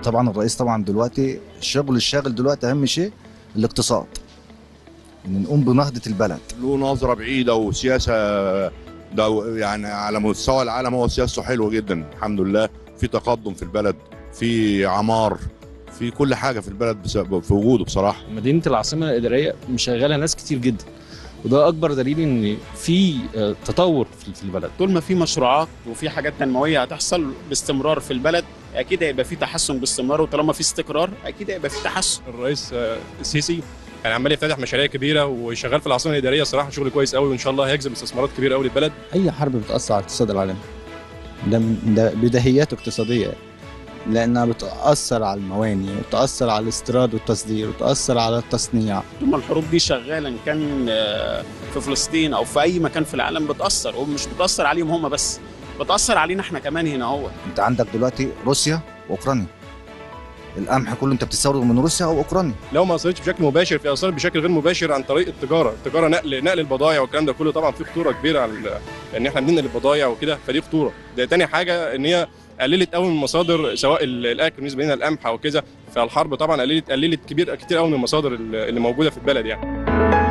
طبعا الرئيس طبعا دلوقتي الشغل الشاغل دلوقتي اهم شيء الاقتصاد ان نقوم بنهضه البلد له نظره بعيده وسياسه ده يعني على مستوى العالم هو سياسته حلوه جدا الحمد لله في تقدم في البلد في عمار في كل حاجه في البلد بسبب في وجوده بصراحه مدينه العاصمه الاداريه مشغله ناس كتير جدا وده اكبر دليل ان في آه، تطور في- في البلد طول ما في مشروعات وفي حاجات تنمويه هتحصل باستمرار في البلد اكيد هيبقى في تحسن باستمرار وطالما في استقرار اكيد هيبقى في تحسن الرئيس آه، السيسي يعني عمال يفتتح مشاريع كبيره وشغال في العاصمه الاداريه صراحه شغل كويس قوي وان شاء الله هيجذب استثمارات كبيره قوي للبلد اي حرب بتاثر على الاقتصاد العالمي ده من- ده بديهيات اقتصاديه لانها بتاثر على المواني وتاثر على الاستيراد والتصدير وتاثر على التصنيع طول ما الحروب دي شغاله ان كان آه، في فلسطين او في اي مكان في العالم بتاثر ومش بتاثر عليهم هم بس بتاثر علينا احنا كمان هنا هو انت عندك دلوقتي روسيا واوكرانيا القمح كله انت بتستورده من روسيا او اوكرانيا لو ما اثرتش بشكل مباشر في اثرت بشكل غير مباشر عن طريق التجاره التجاره نقل نقل البضائع والكلام ده كله طبعا في خطوره كبيره على ال- ان احنا بننقل البضائع وكده فدي خطوره ده تاني حاجه ان هي قللت قوي من مصادر سواء ال- الاكل بالنسبه لنا القمح او كذا فالحرب طبعا قللت قللت كبير كتير قوي من المصادر اللي اللي موجوده في البلد يعني